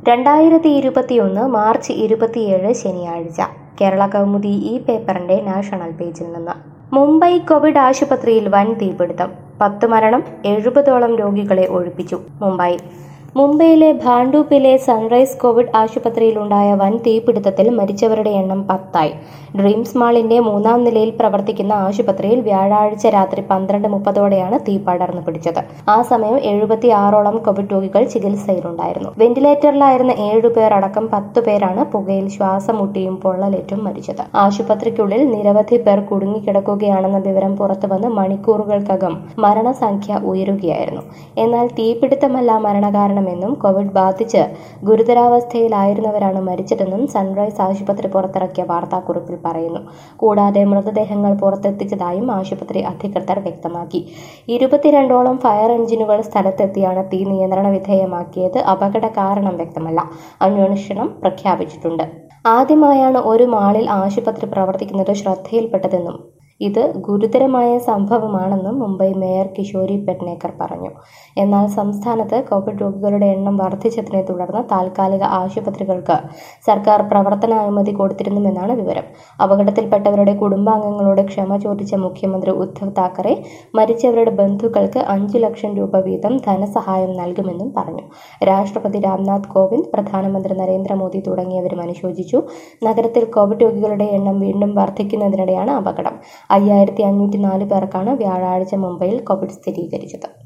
രണ്ടായിരത്തി ഇരുപത്തിയൊന്ന് മാർച്ച് ഇരുപത്തിയേഴ് ശനിയാഴ്ച കേരള കൗമുദി ഈ പേപ്പറിന്റെ നാഷണൽ പേജിൽ നിന്ന് മുംബൈ കോവിഡ് ആശുപത്രിയിൽ വൻ തീപിടുത്തം പത്ത് മരണം എഴുപതോളം രോഗികളെ ഒഴിപ്പിച്ചു മുംബൈ മുംബൈയിലെ ഭാണ്ഡൂപ്പിലെ സൺറൈസ് കോവിഡ് ആശുപത്രിയിലുണ്ടായ വൻ തീപിടുത്തത്തിൽ മരിച്ചവരുടെ എണ്ണം പത്തായി ഡ്രീംസ് മാളിന്റെ മൂന്നാം നിലയിൽ പ്രവർത്തിക്കുന്ന ആശുപത്രിയിൽ വ്യാഴാഴ്ച രാത്രി പന്ത്രണ്ട് മുപ്പതോടെയാണ് തീ പടർന്നു പിടിച്ചത് ആ സമയം എഴുപത്തി ആറോളം കോവിഡ് രോഗികൾ ചികിത്സയിലുണ്ടായിരുന്നു വെന്റിലേറ്ററിലായിരുന്ന ഏഴുപേർ അടക്കം പത്തു പേരാണ് പുകയിൽ ശ്വാസം മുട്ടിയും പൊള്ളലേറ്റും മരിച്ചത് ആശുപത്രിക്കുള്ളിൽ നിരവധി പേർ കുടുങ്ങിക്കിടക്കുകയാണെന്ന വിവരം പുറത്തുവന്ന് മണിക്കൂറുകൾക്കകം മരണസംഖ്യ ഉയരുകയായിരുന്നു എന്നാൽ തീപിടുത്തമല്ല മരണകാരണമെന്നും കോവിഡ് ബാധിച്ച് ഗുരുതരാവസ്ഥയിലായിരുന്നവരാണ് മരിച്ചതെന്നും സൺറൈസ് ആശുപത്രി പുറത്തിറക്കിയ വാർത്താക്കുറിപ്പിൽ പറയുന്നു കൂടാതെ മൃതദേഹങ്ങൾ പുറത്തെത്തിച്ചതായും ആശുപത്രി അധികൃതർ വ്യക്തമാക്കി ഇരുപത്തിരണ്ടോളം ഫയർ എഞ്ചിനുകൾ സ്ഥലത്തെത്തിയാണ് തീ നിയന്ത്രണ വിധേയമാക്കിയത് അപകട കാരണം വ്യക്തമല്ല അന്വേഷണം പ്രഖ്യാപിച്ചിട്ടുണ്ട് ആദ്യമായാണ് ഒരു മാളിൽ ആശുപത്രി പ്രവർത്തിക്കുന്നത് ശ്രദ്ധയിൽപ്പെട്ടതെന്നും ഇത് ഗുരുതരമായ സംഭവമാണെന്നും മുംബൈ മേയർ കിഷോരി പെട്നേക്കർ പറഞ്ഞു എന്നാൽ സംസ്ഥാനത്ത് കോവിഡ് രോഗികളുടെ എണ്ണം വർദ്ധിച്ചതിനെ തുടർന്ന് താൽക്കാലിക ആശുപത്രികൾക്ക് സർക്കാർ പ്രവർത്തനാനുമതി കൊടുത്തിരുന്നുവെന്നാണ് വിവരം അപകടത്തിൽപ്പെട്ടവരുടെ കുടുംബാംഗങ്ങളോട് ക്ഷമ ചോദിച്ച മുഖ്യമന്ത്രി ഉദ്ധവ് താക്കറെ മരിച്ചവരുടെ ബന്ധുക്കൾക്ക് അഞ്ചു ലക്ഷം രൂപ വീതം ധനസഹായം നൽകുമെന്നും പറഞ്ഞു രാഷ്ട്രപതി രാംനാഥ് കോവിന്ദ് പ്രധാനമന്ത്രി നരേന്ദ്രമോദി തുടങ്ങിയവരും അനുശോചിച്ചു നഗരത്തിൽ കോവിഡ് രോഗികളുടെ എണ്ണം വീണ്ടും വർദ്ധിക്കുന്നതിനിടെയാണ് അപകടം അയ്യായിരത്തി അഞ്ഞൂറ്റി നാല് പേർക്കാണ് വ്യാഴാഴ്ച മുംബൈയിൽ കോവിഡ് സ്ഥിരീകരിച്ചത്